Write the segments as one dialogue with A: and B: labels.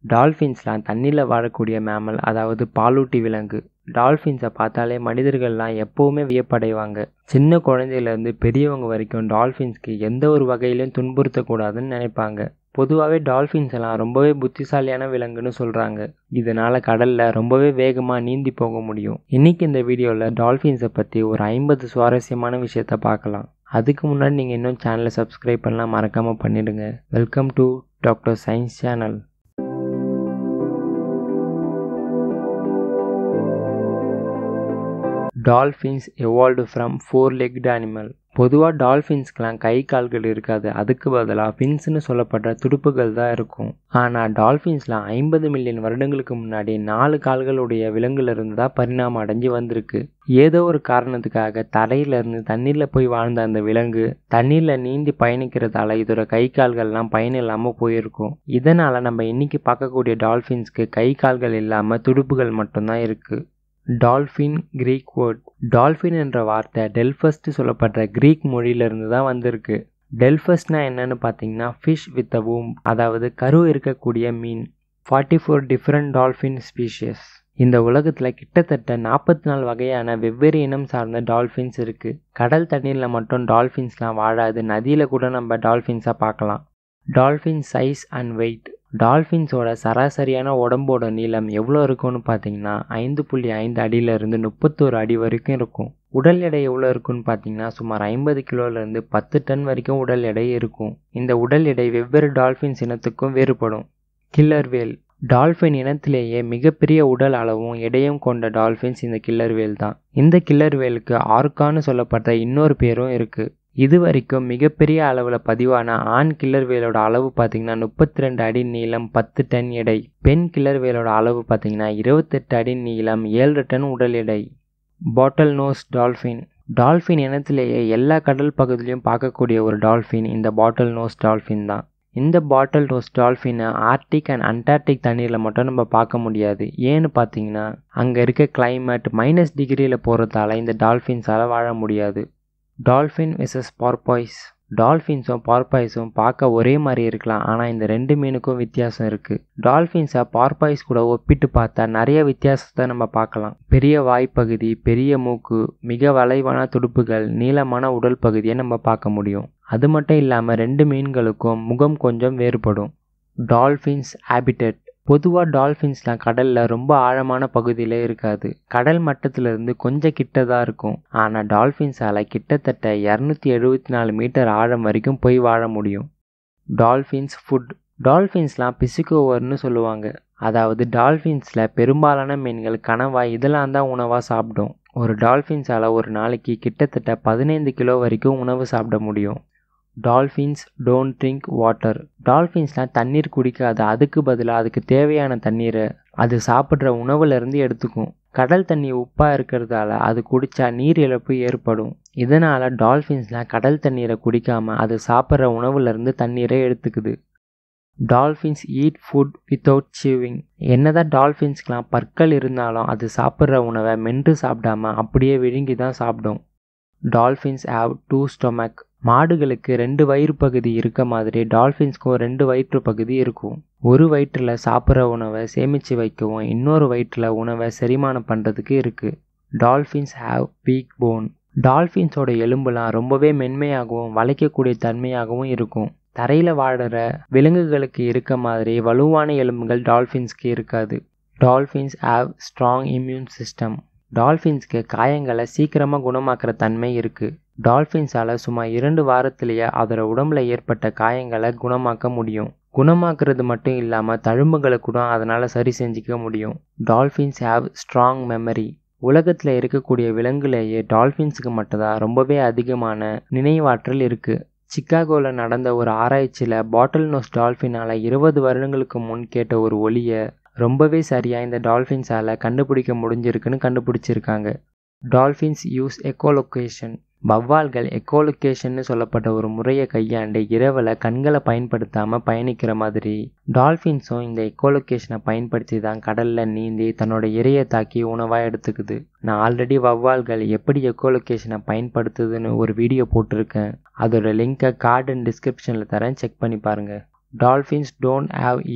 A: டால்ஃபின்ஸ்லாம் தண்ணியில் வாழக்கூடிய மேமல் அதாவது பாலூட்டி விலங்கு டால்ஃபின்ஸை பார்த்தாலே மனிதர்கள்லாம் எப்போவுமே வியப்படைவாங்க சின்ன குழந்தையிலேருந்து பெரியவங்க வரைக்கும் டால்ஃபின்ஸ்க்கு எந்த ஒரு வகையிலையும் துன்புறுத்தக்கூடாதுன்னு நினைப்பாங்க பொதுவாகவே டால்ஃபின்ஸ் எல்லாம் ரொம்பவே புத்திசாலியான விலங்குன்னு சொல்கிறாங்க இதனால் கடலில் ரொம்பவே வேகமாக நீந்தி போக முடியும் இன்றைக்கி இந்த வீடியோவில் டால்ஃபின்ஸை பற்றி ஒரு ஐம்பது சுவாரஸ்யமான விஷயத்த பார்க்கலாம் அதுக்கு முன்னாடி நீங்கள் இன்னும் சேனலை சப்ஸ்கிரைப் பண்ணலாம் மறக்காமல் பண்ணிடுங்க welcome to doctor science channel dolphins evolved from four legged animal பொதுவாக டால்ஃபின்ஸ்க்கெலாம் கை கால்கள் இருக்காது அதுக்கு பதிலாக ஃபின்ஸ்னு சொல்லப்படுற துடுப்புகள் தான் இருக்கும் ஆனால் டால்ஃபின்ஸ்லாம் ஐம்பது மில்லியன் வருடங்களுக்கு முன்னாடி நாலு கால்களுடைய விலங்குலேருந்து தான் பரிணாமம் அடைஞ்சு வந்திருக்கு ஏதோ ஒரு காரணத்துக்காக தரையிலேருந்து தண்ணீரில் போய் வாழ்ந்த அந்த விலங்கு தண்ணீரில் நீந்தி பயணிக்கிறதால இதோட கை கால்கள்லாம் பயன் இல்லாமல் போயிருக்கும் இதனால் நம்ம இன்னைக்கு பார்க்கக்கூடிய டால்ஃபின்ஸ்க்கு கை கால்கள் இல்லாமல் துடுப்புகள் மட்டும்தான் இருக்குது டால்ஃபின் கிரீக் வேர்ட் டால்ஃபின் என்ற வார்த்தை டெல்ஃபஸ்ட் சொல்லப்படுற கிரீக் மொழியிலிருந்து தான் வந்திருக்கு டெல்ஃபஸ்ட்னா என்னன்னு பார்த்தீங்கன்னா ஃபிஷ் வித் அ வூம் அதாவது கரு இருக்கக்கூடிய மீன் forty four different dolphin species இந்த உலகத்தில் கிட்டத்தட்ட நாற்பத்தி நாலு வகையான வெவ்வேறு இனம் சார்ந்த டால்ஃபின்ஸ் இருக்குது கடல் தண்ணீரில் மட்டும் டால்ஃபின்ஸ்லாம் வாழாது நதியில் கூட நம்ம டால்ஃபின்ஸாக பார்க்கலாம் டால்ஃபின் சைஸ் அண்ட் வெயிட் டால்ஃபின்ஸோட சராசரியான உடம்போட நீளம் எவ்வளோ இருக்கும்னு பார்த்தீங்கன்னா ஐந்து புள்ளி ஐந்து அடியிலேருந்து முப்பத்தோரு அடி வரைக்கும் இருக்கும் உடல் எடை எவ்வளோ இருக்குன்னு பார்த்தீங்கன்னா சுமார் ஐம்பது கிலோலேருந்து பத்து டன் வரைக்கும் உடல் எடை இருக்கும் இந்த உடல் எடை வெவ்வேறு டால்ஃபின்ஸ் இனத்துக்கும் வேறுபடும் கில்லர் வேல் டால்ஃபின் இனத்திலேயே மிகப்பெரிய உடல் அளவும் எடையும் கொண்ட டால்ஃபின்ஸ் இந்த கில்லர் வேல் தான் இந்த கில்லர் வேலுக்கு ஆர்கான்னு சொல்லப்பட்ட இன்னொரு பேரும் இருக்குது இது வரைக்கும் மிகப்பெரிய அளவில் பதிவான ஆண் கில்லர் வேலோட அளவு பார்த்தீங்கன்னா முப்பத்தி ரெண்டு அடி நீளம் பத்து டன் எடை பெண் கில்லர் வேலோட அளவு பார்த்தீங்கன்னா இருபத்தெட்டு அடி நீளம் ஏழு டன் உடல் எடை பாட்டல் நோஸ் டால்ஃபின் டால்ஃபின் இனத்திலேயே எல்லா கடல் பகுதியிலையும் பார்க்கக்கூடிய ஒரு டால்ஃபின் இந்த பாட்டல் நோஸ் டால்ஃபின் தான் இந்த பாட்டல் நோஸ் டால்ஃபினை ஆர்டிக் அண்ட் அண்டார்டிக் தண்ணீரில் மட்டும் நம்ம பார்க்க முடியாது ஏன்னு பார்த்தீங்கன்னா அங்கே இருக்க கிளைமேட் மைனஸ் டிகிரியில் போகிறதால இந்த டால்ஃபின்ஸால் வாழ முடியாது டால்ஃபின் விசஸ் பார்பாய்ஸ் டால்ஃபின்ஸும் பார்பாய்ஸும் பார்க்க ஒரே மாதிரி இருக்கலாம் ஆனால் இந்த ரெண்டு மீனுக்கும் வித்தியாசம் இருக்குது டால்ஃபின்ஸை பார்பாய்ஸ் கூட ஒப்பிட்டு பார்த்தா நிறைய வித்தியாசத்தை நம்ம பார்க்கலாம் பெரிய வாய்ப்பகுதி பெரிய மூக்கு மிக வளைவான துடுப்புகள் நீளமான உடல் பகுதியை நம்ம பார்க்க முடியும் அது மட்டும் இல்லாமல் ரெண்டு மீன்களுக்கும் முகம் கொஞ்சம் வேறுபடும் டால்ஃபின்ஸ் ஹேபிட்டட் பொதுவாக டால்ஃபின்ஸ்லாம் கடலில் ரொம்ப ஆழமான பகுதியில் இருக்காது கடல் மட்டத்திலிருந்து கொஞ்சம் கிட்ட தான் இருக்கும் ஆனால் டால்ஃபின்ஸால் கிட்டத்தட்ட இரநூத்தி எழுபத்தி நாலு மீட்டர் ஆழம் வரைக்கும் போய் வாழ முடியும் டால்ஃபின்ஸ் ஃபுட் டால்ஃபின்ஸ்லாம் பிசிகோவர்னு சொல்லுவாங்க அதாவது டால்ஃபின்ஸில் பெரும்பாலான மீன்கள் கனவாய் இதெல்லாம் தான் உணவாக சாப்பிடும் ஒரு டால்ஃபின்ஸால் ஒரு நாளைக்கு கிட்டத்தட்ட பதினைந்து கிலோ வரைக்கும் உணவு சாப்பிட முடியும் டால்ஃபின்ஸ் டோன்ட் ட்ரிங்க் வாட்டர் டால்ஃபின்ஸ்லாம் தண்ணீர் குடிக்காது அதுக்கு பதிலாக அதுக்கு தேவையான தண்ணீரை அது சாப்பிட்ற உணவுலேருந்து எடுத்துக்கும் கடல் தண்ணி உப்பாக இருக்கிறதால அது குடித்தா நீர் இழப்பு ஏற்படும் இதனால் டால்ஃபின்ஸ்லாம் கடல் தண்ணீரை குடிக்காமல் அது சாப்பிட்ற உணவுலேருந்து தண்ணீரை எடுத்துக்குது dolphins eat food without chewing என்னதான் டால்ஃபின்ஸ்க்கெலாம் பற்கள் இருந்தாலும் அது சாப்பிட்ற உணவை மென்று சாப்பிடாம அப்படியே விழுங்கி தான் சாப்பிடும் டால்ஃபின்ஸ் ஹாவ் டூ ஸ்டொமக் மாடுகளுக்கு ரெண்டு வயிறு பகுதி இருக்க மாதிரி டால்ஃபின்ஸ்க்கும் ரெண்டு வயிற்று பகுதி இருக்கும் ஒரு வயிற்றில் சாப்பிட்ற உணவை சேமித்து வைக்கவும் இன்னொரு வயிற்றில் உணவை செரிமானம் பண்ணுறதுக்கு இருக்குது டால்ஃபின்ஸ் ஹாவ் பீக் போன் டால்ஃபின்ஸோட எலும்புலாம் ரொம்பவே மென்மையாகவும் வளைக்கக்கூடிய தன்மையாகவும் இருக்கும் தரையில் வாடுற விலங்குகளுக்கு இருக்க மாதிரி வலுவான எலும்புகள் டால்ஃபின்ஸ்க்கு இருக்காது dolphins have strong immune system டால்ஃபின்ஸ்க்கு காயங்களை சீக்கிரமாக குணமாக்குற தன்மை இருக்குது டால்ஃபின்ஸால் சுமார் இரண்டு வாரத்திலேயே அதோட உடம்புல ஏற்பட்ட காயங்களை குணமாக்க முடியும் குணமாக்குறது மட்டும் இல்லாமல் தழும்புகளை கூட அதனால் சரி செஞ்சுக்க முடியும் டால்ஃபின்ஸ் ஹாவ் ஸ்ட்ராங் மெமரி உலகத்தில் இருக்கக்கூடிய விலங்குலேயே டால்ஃபின்ஸுக்கு மட்டும்தான் ரொம்பவே அதிகமான நினைவாற்றல் இருக்குது சிக்காகோவில் நடந்த ஒரு ஆராய்ச்சியில் பாட்டில் நோஸ் டால்ஃபினால் இருபது வருடங்களுக்கு முன் கேட்ட ஒரு ஒலியை ரொம்பவே சரியாக இந்த டால்ஃபின்ஸால் கண்டுபிடிக்க முடிஞ்சிருக்குன்னு கண்டுபிடிச்சிருக்காங்க டால்ஃபின்ஸ் யூஸ் எக்கோலொக்கேஷன் வவ்வால்கள் எக்கோலொக்கேஷன்னு சொல்லப்பட்ட ஒரு முறையை கையாண்டு இரவில் கண்களை பயன்படுத்தாமல் பயணிக்கிற மாதிரி டால்ஃபின்ஸும் இந்த எக்கோலொக்கேஷனை பயன்படுத்தி தான் கடலில் நீந்தி தன்னோட இரையை தாக்கி உணவாக எடுத்துக்குது நான் ஆல்ரெடி வவ்வால்கள் எப்படி எக்கோலொக்கேஷனை பயன்படுத்துதுன்னு ஒரு வீடியோ போட்டிருக்கேன் அதோட லிங்கை கார்டு அண்ட் டிஸ்கிரிப்ஷனில் தரேன் செக் பண்ணி பாருங்கள் டால்ஃபின்ஸ் டோன்ட் ஹாவ் இயர்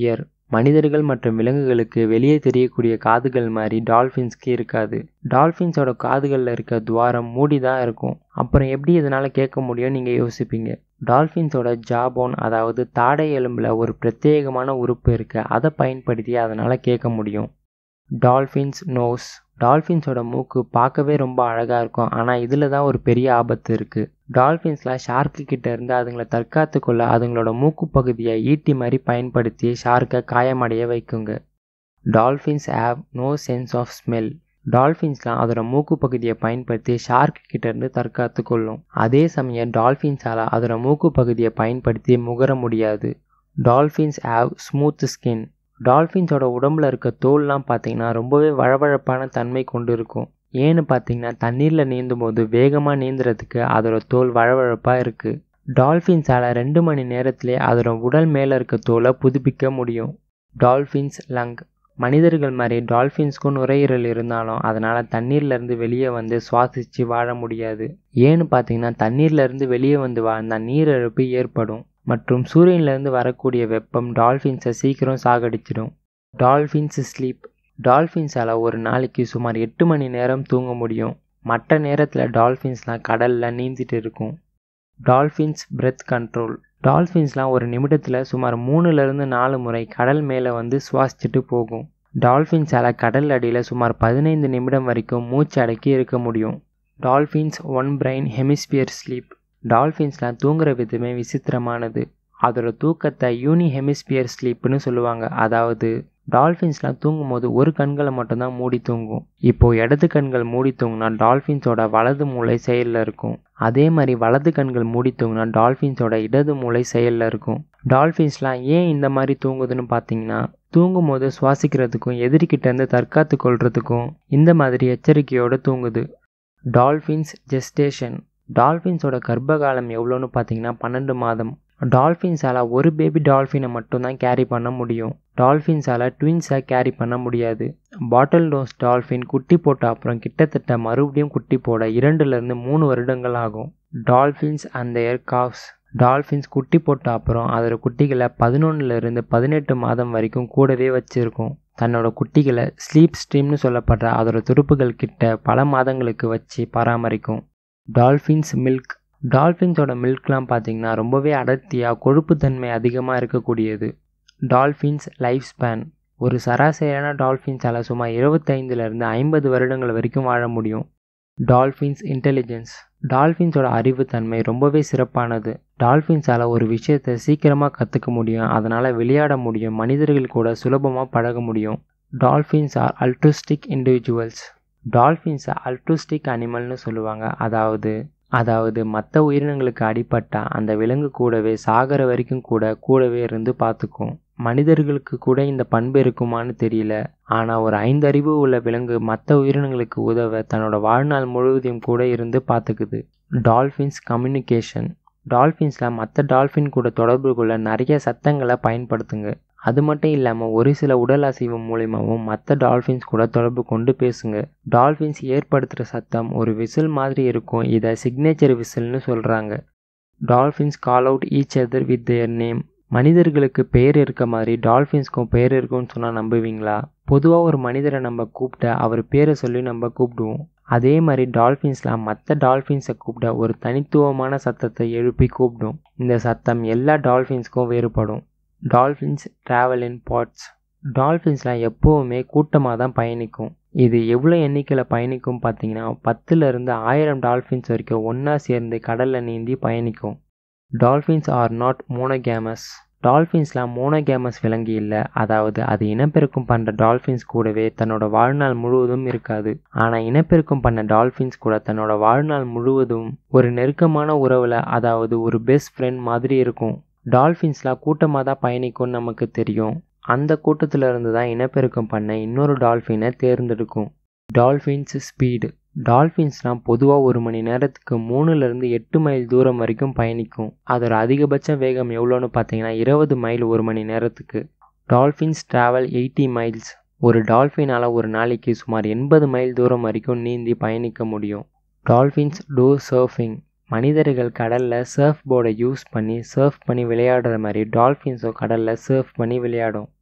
A: மனிதர்கள் மற்றும் விலங்குகளுக்கு வெளியே தெரியக்கூடிய காதுகள் மாதிரி டால்ஃபின்ஸ்க்கு இருக்காது டால்ஃபின்ஸோட காதுகளில் இருக்க துவாரம் மூடி தான் இருக்கும் அப்புறம் எப்படி இதனால் கேட்க முடியும் நீங்கள் யோசிப்பீங்க டால்ஃபின்ஸோட ஜாபோன் அதாவது தாடை எலும்பில் ஒரு பிரத்யேகமான உறுப்பு இருக்குது அதை பயன்படுத்தி அதனால் கேட்க முடியும் டால்ஃபின்ஸ் நோஸ் டால்ஃபின்ஸோட மூக்கு பார்க்கவே ரொம்ப அழகாக இருக்கும் ஆனால் இதில் தான் ஒரு பெரிய ஆபத்து இருக்குது டால்ஃபின்ஸ்லாம் ஷார்க்கு கிட்ட இருந்து அதுங்களை தற்காத்து கொள்ள அதுங்களோட மூக்கு பகுதியை ஈட்டி மாதிரி பயன்படுத்தி ஷார்க்கை காயமடைய வைக்குங்க dolphins have no sense of smell டால்ஃபின்ஸ்லாம் அதோட மூக்கு பகுதியை பயன்படுத்தி ஷார்க் கிட்ட இருந்து தற்காத்து கொள்ளும் அதே சமயம் டால்ஃபின்ஸால் அதோட மூக்கு பகுதியை பயன்படுத்தி முகர முடியாது டால்ஃபின்ஸ் ஹேவ் ஸ்மூத் ஸ்கின் டால்ஃபின்ஸோட உடம்புல இருக்க தோல்லாம் பார்த்தீங்கன்னா ரொம்பவே வழவழப்பான தன்மை கொண்டு இருக்கும் ஏன்னு பார்த்தீங்கன்னா தண்ணீரில் நீந்தும் போது வேகமாக நீந்துறதுக்கு அதோட தோல் வழவழப்பாக இருக்குது டால்ஃபின்ஸால் ரெண்டு மணி நேரத்திலே அதோட உடல் மேலே இருக்க தோலை புதுப்பிக்க முடியும் டால்ஃபின்ஸ் லங் மனிதர்கள் மாதிரி டால்ஃபின்ஸ்க்கும் நுரையீரல் இருந்தாலும் அதனால் தண்ணீர்லேருந்து வெளியே வந்து சுவாசித்து வாழ முடியாது ஏன்னு பார்த்தீங்கன்னா தண்ணீர்லேருந்து வெளியே வந்து வாழ்ந்தால் நீரிழப்பு ஏற்படும் மற்றும் சூரியன்லேருந்து வரக்கூடிய வெப்பம் டால்ஃபின்ஸை சீக்கிரம் சாகடிச்சிடும் டால்ஃபின்ஸ் ஸ்லீப் டால்ஃபின்ஸால் ஒரு நாளைக்கு சுமார் எட்டு மணி நேரம் தூங்க முடியும் மற்ற நேரத்தில் டால்ஃபின்ஸ்லாம் கடலில் நீந்திட்டு இருக்கும் டால்ஃபின்ஸ் பிரெத் கண்ட்ரோல் டால்ஃபின்ஸ்லாம் ஒரு நிமிடத்தில் சுமார் மூணுலேருந்து நாலு முறை கடல் மேலே வந்து சுவாசிச்சுட்டு போகும் டால்ஃபின்ஸால் கடல் அடியில் சுமார் பதினைந்து நிமிடம் வரைக்கும் மூச்சு அடக்கி இருக்க முடியும் dolphins one brain hemisphere sleep டால்ஃபின்ஸ்லாம் தூங்குற விதமே விசித்திரமானது அதோட தூக்கத்தை யூனி ஹெமிஸ்பியர் ஸ்லீப்னு சொல்லுவாங்க அதாவது டால்ஃபின்ஸ்லாம் தூங்கும் போது ஒரு கண்களை மட்டும்தான் மூடி தூங்கும் இப்போ இடது கண்கள் மூடி தூங்கினா டால்ஃபின்ஸோட வலது மூளை செயலில் இருக்கும் அதே மாதிரி வலது கண்கள் மூடி தூங்கினா டால்ஃபின்ஸோட இடது மூளை செயலில் இருக்கும் டால்ஃபின்ஸ்லாம் ஏன் இந்த மாதிரி தூங்குதுன்னு பார்த்தீங்கன்னா தூங்கும் போது சுவாசிக்கிறதுக்கும் எதிரிக்கிட்டேருந்து தற்காத்து கொள்றதுக்கும் இந்த மாதிரி எச்சரிக்கையோடு தூங்குது டால்ஃபின்ஸ் ஜெஸ்டேஷன் டால்ஃபின்ஸோட கர்ப்பகாலம் எவ்வளோன்னு பார்த்தீங்கன்னா பன்னெண்டு மாதம் டால்ஃபின்ஸால் ஒரு பேபி டால்ஃபினை மட்டும்தான் கேரி பண்ண முடியும் டால்ஃபின்ஸால் ட்வின்ஸை கேரி பண்ண முடியாது பாட்டில் டோஸ் டால்ஃபின் குட்டி போட்ட அப்புறம் கிட்டத்தட்ட மறுபடியும் குட்டி போட இரண்டுலேருந்து மூணு வருடங்கள் ஆகும் dolphins and their calves dolphins குட்டி போட்ட அப்புறம் அதோட குட்டிகளை பதினொன்றுலேருந்து பதினெட்டு மாதம் வரைக்கும் கூடவே வச்சுருக்கும் தன்னோட குட்டிகளை ஸ்லீப் ஸ்ட்ரீம்னு சொல்லப்படுற அதோட துடுப்புகள் கிட்ட பல மாதங்களுக்கு வச்சு பராமரிக்கும் டால்ஃபின்ஸ் மில்க் டால்ஃபின்ஸோட மில்க்லாம் பார்த்தீங்கன்னா ரொம்பவே அடர்த்தியாக கொழுப்புத்தன்மை அதிகமாக இருக்கக்கூடியது டால்ஃபின்ஸ் லைஃப் ஸ்பேன் ஒரு சராசரியான டால்ஃபின்ஸால் சுமார் இருபத்தைந்துலேருந்து ஐம்பது வருடங்கள் வரைக்கும் வாழ முடியும் டால்ஃபின்ஸ் இன்டெலிஜென்ஸ் டால்ஃபின்ஸோட அறிவுத்தன்மை ரொம்பவே சிறப்பானது டால்ஃபின்ஸால் ஒரு விஷயத்தை சீக்கிரமாக கற்றுக்க முடியும் அதனால் விளையாட முடியும் மனிதர்கள் கூட சுலபமாக பழக முடியும் டால்ஃபின்ஸ் ஆர் அல்ட்ரிஸ்டிக் இண்டிவிஜுவல்ஸ் டால்ஃபின்ஸை அல்ட்ரிஸ்டிக் அனிமல்னு சொல்லுவாங்க அதாவது அதாவது மற்ற உயிரினங்களுக்கு அடிப்பட்டால் அந்த விலங்கு கூடவே சாகிற வரைக்கும் கூட கூடவே இருந்து பார்த்துக்கும் மனிதர்களுக்கு கூட இந்த பண்பு இருக்குமான்னு தெரியல ஆனால் ஒரு ஐந்து அறிவு உள்ள விலங்கு மற்ற உயிரினங்களுக்கு உதவ தன்னோட வாழ்நாள் முழுவதையும் கூட இருந்து பார்த்துக்குது டால்ஃபின்ஸ் கம்யூனிகேஷன் டால்ஃபின்ஸில் மற்ற டால்ஃபின் கூட தொடர்பு கொள்ள நிறைய சத்தங்களை பயன்படுத்துங்க அது மட்டும் இல்லாமல் ஒரு சில உடல் அசைவு மூலியமாகவும் மற்ற டால்ஃபின்ஸ் கூட தொடர்பு கொண்டு பேசுங்க டால்ஃபின்ஸ் ஏற்படுத்துகிற சத்தம் ஒரு விசில் மாதிரி இருக்கும் இதை சிக்னேச்சர் விசில்னு சொல்கிறாங்க dolphins call out each other with their name மனிதர்களுக்கு பெயர் இருக்க மாதிரி டால்ஃபின்ஸ்க்கும் பெயர் இருக்கும்னு சொன்னால் நம்புவீங்களா பொதுவாக ஒரு மனிதரை நம்ம கூப்பிட்ட அவர் பேரை சொல்லி நம்ம கூப்பிடுவோம் அதே மாதிரி டால்ஃபின்ஸ்லாம் மற்ற டால்ஃபின்ஸை கூப்பிட ஒரு தனித்துவமான சத்தத்தை எழுப்பி கூப்பிடும் இந்த சத்தம் எல்லா டால்ஃபின்ஸ்க்கும் வேறுபடும் டால்ஃபின்ஸ் ட்ராவல் இன் பாட்ஸ் டால்ஃபின்ஸ்லாம் எப்போவுமே கூட்டமாக தான் பயணிக்கும் இது எவ்வளோ எண்ணிக்கையில் பயணிக்கும் பார்த்தீங்கன்னா பத்துலேருந்து ஆயிரம் டால்ஃபின்ஸ் வரைக்கும் ஒன்றா சேர்ந்து கடலில் நீந்தி பயணிக்கும் டால்ஃபின்ஸ் ஆர் நாட் மோனோகேமஸ் டால்ஃபின்ஸ்லாம் மோனோகேமஸ் விலங்கு இல்லை அதாவது அது இனப்பெருக்கம் பண்ணுற டால்ஃபின்ஸ் கூடவே தன்னோட வாழ்நாள் முழுவதும் இருக்காது ஆனால் இனப்பெருக்கம் பண்ண டால்ஃபின்ஸ் கூட தன்னோட வாழ்நாள் முழுவதும் ஒரு நெருக்கமான உறவில் அதாவது ஒரு பெஸ்ட் ஃப்ரெண்ட் மாதிரி இருக்கும் டால்ஃபின்ஸ்லாம் கூட்டமாக தான் பயணிக்கும்னு நமக்கு தெரியும் அந்த கூட்டத்தில் இருந்து தான் இனப்பெருக்கம் பண்ண இன்னொரு டால்ஃபினை தேர்ந்தெடுக்கும் டால்ஃபின்ஸ் ஸ்பீடு டால்ஃபின்ஸ்லாம் பொதுவாக ஒரு மணி நேரத்துக்கு மூணுலேருந்து எட்டு மைல் தூரம் வரைக்கும் பயணிக்கும் அதோட அதிகபட்ச வேகம் எவ்வளோன்னு பார்த்தீங்கன்னா இருபது மைல் ஒரு மணி நேரத்துக்கு டால்ஃபின்ஸ் ட்ராவல் எயிட்டி மைல்ஸ் ஒரு டால்ஃபினால் ஒரு நாளைக்கு சுமார் எண்பது மைல் தூரம் வரைக்கும் நீந்தி பயணிக்க முடியும் டால்ஃபின்ஸ் டூ சர்ஃபிங் மனிதர்கள் கடலில் சர்ஃப் போர்டை யூஸ் பண்ணி சர்ஃப் பண்ணி விளையாடுற மாதிரி டால்ஃபின்ஸும் கடலில் சர்ஃப் பண்ணி விளையாடும்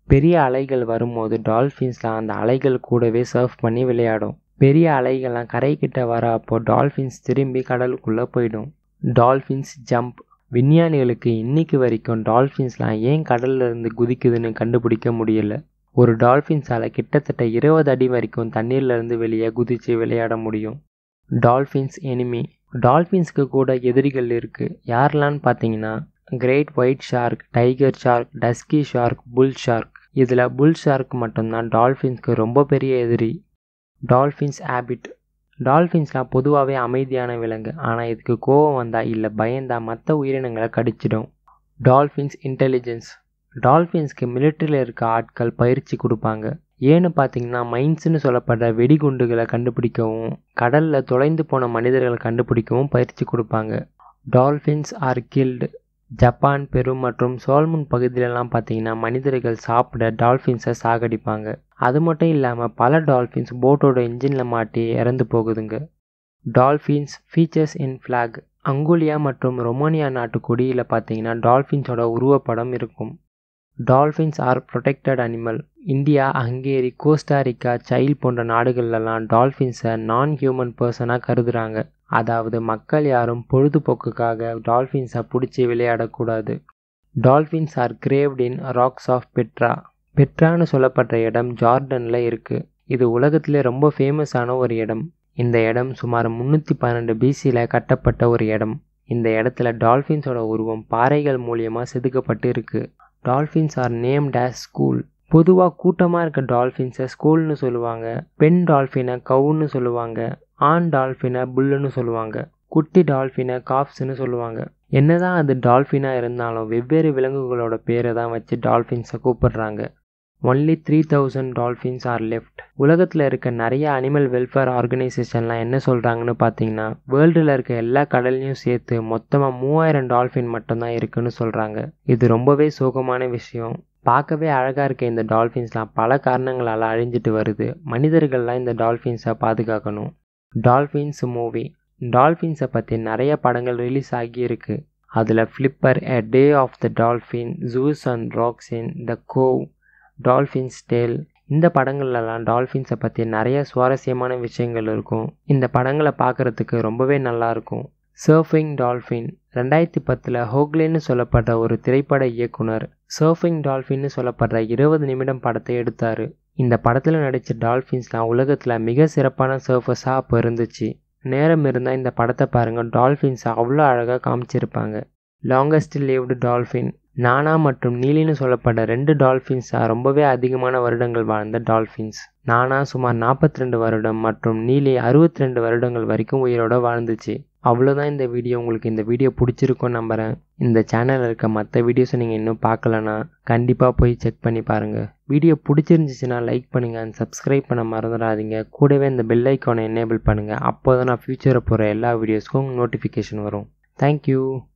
A: பெரிய அலைகள் வரும்போது டால்ஃபின்ஸ்லாம் அந்த அலைகள் கூடவே சர்ஃப் பண்ணி விளையாடும் பெரிய அலைகள்லாம் கரைக்கிட்ட வர அப்போ டால்ஃபின்ஸ் திரும்பி கடலுக்குள்ளே போயிடும் டால்ஃபின்ஸ் ஜம்ப் விஞ்ஞானிகளுக்கு இன்னைக்கு வரைக்கும் டால்ஃபின்ஸ்லாம் ஏன் கடல்ல இருந்து குதிக்குதுன்னு கண்டுபிடிக்க முடியல ஒரு டால்ஃபின்ஸால் கிட்டத்தட்ட இருபது அடி வரைக்கும் தண்ணீர்ல இருந்து வெளியே குதிச்சு விளையாட முடியும் டால்ஃபின்ஸ் எனிமி டால்ஃபின்ஸ்க்கு கூட எதிரிகள் இருக்குது யாரெல்லாம்னு பார்த்தீங்கன்னா great white shark tiger shark dusky shark bull shark இதில் புல் ஷார்க் மட்டும்தான் டால்ஃபின்ஸ்க்கு ரொம்ப பெரிய எதிரி டால்ஃபின்ஸ் ஹேபிட் டால்ஃபின்ஸ்லாம் பொதுவாகவே அமைதியான விலங்கு ஆனால் இதுக்கு கோவம் வந்தால் இல்லை பயந்தா மற்ற உயிரினங்களை கடிச்சிடும் டால்ஃபின்ஸ் இன்டெலிஜென்ஸ் டால்ஃபின்ஸ்க்கு மிலிட்டரியில் இருக்க ஆட்கள் பயிற்சி கொடுப்பாங்க ஏன்னு பார்த்தீங்கன்னா மைன்ஸ்னு சொல்லப்படுற வெடிகுண்டுகளை கண்டுபிடிக்கவும் கடலில் தொலைந்து போன மனிதர்களை கண்டுபிடிக்கவும் பயிற்சி கொடுப்பாங்க டால்ஃபின்ஸ் ஆர் கில்டு ஜப்பான் பெரு மற்றும் சோல்முன் பகுதியிலலாம் பார்த்தீங்கன்னா மனிதர்கள் சாப்பிட டால்ஃபின்ஸை சாகடிப்பாங்க அது மட்டும் இல்லாமல் பல டால்ஃபின்ஸ் போட்டோட இன்ஜினில் மாட்டி இறந்து போகுதுங்க dolphins features in flag Angola மற்றும் ரொமானியா நாட்டு கொடியில் பார்த்தீங்கன்னா டால்ஃபின்ஸோட உருவப்படம் இருக்கும் dolphins are protected animal India Hungary Costa Rica Chile போன்ற நாடுகள்லாம் டால்ஃபின்ஸை நான் ஹியூமன் பர்சனாக கருதுகிறாங்க அதாவது மக்கள் யாரும் பொழுதுபோக்குக்காக டால்ஃபின்ஸை பிடிச்சி விளையாடக்கூடாது dolphins are carved in rocks of Petra பெட்ரான்னு சொல்லப்பட்ட இடம் ஜார்டனில் இருக்குது இது உலகத்திலே ரொம்ப ஃபேமஸான ஒரு இடம் இந்த இடம் சுமார் முந்நூற்றி பன்னெண்டு பிசியில் கட்டப்பட்ட ஒரு இடம் இந்த இடத்துல டால்ஃபின்ஸோட உருவம் பாறைகள் மூலியமாக செதுக்கப்பட்டு இருக்குது dolphins are named as school பொதுவாக கூட்டமாக இருக்க டால்ஃபின்ஸை ஸ்கூல்னு சொல்லுவாங்க பெண் டால்ஃபினை கவுன்னு சொல்லுவாங்க ஆண் டால்ஃபினை புல்லுன்னு சொல்லுவாங்க குட்டி டால்ஃபினை காஃப்ஸ்னு சொல்லுவாங்க என்னதான் அது டால்ஃபினாக இருந்தாலும் வெவ்வேறு விலங்குகளோட பேரை தான் வச்சு டால்ஃபின்ஸை கூப்பிடுறாங்க only three thousand dolphins are left உலகத்தில் இருக்க நிறைய அனிமல் வெல்ஃபேர் ஆர்கனைசேஷன்லாம் என்ன சொல்கிறாங்கன்னு பார்த்தீங்கன்னா வேர்ல்டில் இருக்க எல்லா கடல்லையும் சேர்த்து மொத்தமாக மூவாயிரம் டால்ஃபின் மட்டும்தான் இருக்குன்னு சொல்கிறாங்க இது ரொம்பவே சோகமான விஷயம் பார்க்கவே அழகாக இருக்க இந்த டால்ஃபின்ஸ்லாம் பல காரணங்களால் அழிஞ்சிட்டு வருது மனிதர்கள்லாம் இந்த டால்ஃபின்ஸை பாதுகாக்கணும் டால்ஃபின்ஸ் மூவி டால்ஃபின்ஸை பற்றி நிறைய படங்கள் ரிலீஸ் ஆகியிருக்கு அதில் Flipper a day of the dolphin Zeus and Roxanne the cove dolphins tale இந்த படங்கள்லாம் டால்ஃபின்ஸை பற்றி நிறைய சுவாரஸ்யமான விஷயங்கள் இருக்கும் இந்த படங்களை பார்க்குறதுக்கு ரொம்பவே நல்லாயிருக்கும் சர்ஃபிங் டால்ஃபின் ரெண்டாயிரத்தி பத்தில் ஹோக்லேன்னு சொல்லப்படுற ஒரு திரைப்பட இயக்குனர் சர்ஃபிங் டால்ஃபின்னு சொல்லப்படுற இருபது நிமிடம் படத்தை எடுத்தார் இந்த படத்தில் நடித்த டால்ஃபின்ஸ்லாம் உலகத்தில் மிக சிறப்பான சர்ஃபஸாக அப்போ இருந்துச்சு நேரம் இருந்தால் இந்த படத்தை பாருங்கள் டால்ஃபின்ஸை அவ்வளோ அழகாக காமிச்சிருப்பாங்க லாங்கஸ்ட் லிவ்டு டால்ஃபின் நானா மற்றும் நீலின்னு சொல்லப்பட்ட ரெண்டு டால்ஃபின்ஸாக ரொம்பவே அதிகமான வருடங்கள் வாழ்ந்த டால்ஃபின்ஸ் நானா சுமார் நாற்பத்தி ரெண்டு வருடம் மற்றும் நீலி அறுபத்தி ரெண்டு வருடங்கள் வரைக்கும் உயிரோட வாழ்ந்துச்சு அவ்வளோதான் இந்த வீடியோ உங்களுக்கு இந்த வீடியோ பிடிச்சிருக்கும்னு நம்புகிறேன் இந்த சேனலில் இருக்க மற்ற வீடியோஸை நீங்கள் இன்னும் பார்க்கலனா கண்டிப்பாக போய் செக் பண்ணி பாருங்கள் வீடியோ பிடிச்சிருந்துச்சுன்னா லைக் பண்ணுங்கள் அண்ட் சப்ஸ்கிரைப் பண்ண மறந்துடாதீங்க கூடவே இந்த பெல் ஐக்கானை எனேபிள் பண்ணுங்கள் அப்போ தான் நான் ஃப்யூச்சரில் போகிற எல்லா வீடியோஸ்க்கும் நோட்டிஃபிகேஷன் வரும் தேங்க்யூ